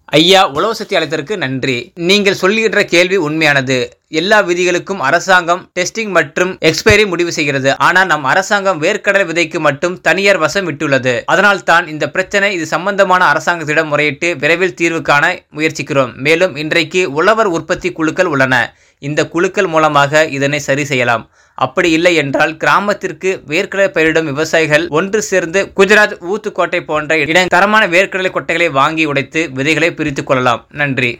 ஐயா உழவு சக்தி அழைத்ததற்கு நன்றி நீங்கள் சொல்லுகின்ற கேள்வி உண்மையானது எல்லா விதிகளுக்கும் அரசாங்கம் டெஸ்டிங் மற்றும் எக்ஸ்பைரி முடிவு செய்கிறது ஆனால் நம் அரசாங்கம் வேர்க்கடலை விதைக்கு மட்டும் தனியார் வசம் விட்டுள்ளது அதனால் தான் இந்த பிரச்சனை இது சம்பந்தமான அரசாங்கத்திடம் முறையிட்டு விரைவில் தீர்வு காண முயற்சிக்கிறோம் மேலும் இன்றைக்கு உழவர் உற்பத்தி குழுக்கள் உள்ளன இந்த குழுக்கள் மூலமாக இதனை சரி செய்யலாம் அப்படி இல்லை என்றால் கிராமத்திற்கு வேர்க்கடலை பயிரிடும் விவசாயிகள் ஒன்று சேர்ந்து குஜராத் ஊத்துக்கோட்டை போன்ற இட தரமான வேர்க்கடலை கொட்டைகளை வாங்கி உடைத்து விதைகளை பிரித்துக் கொள்ளலாம் நன்றி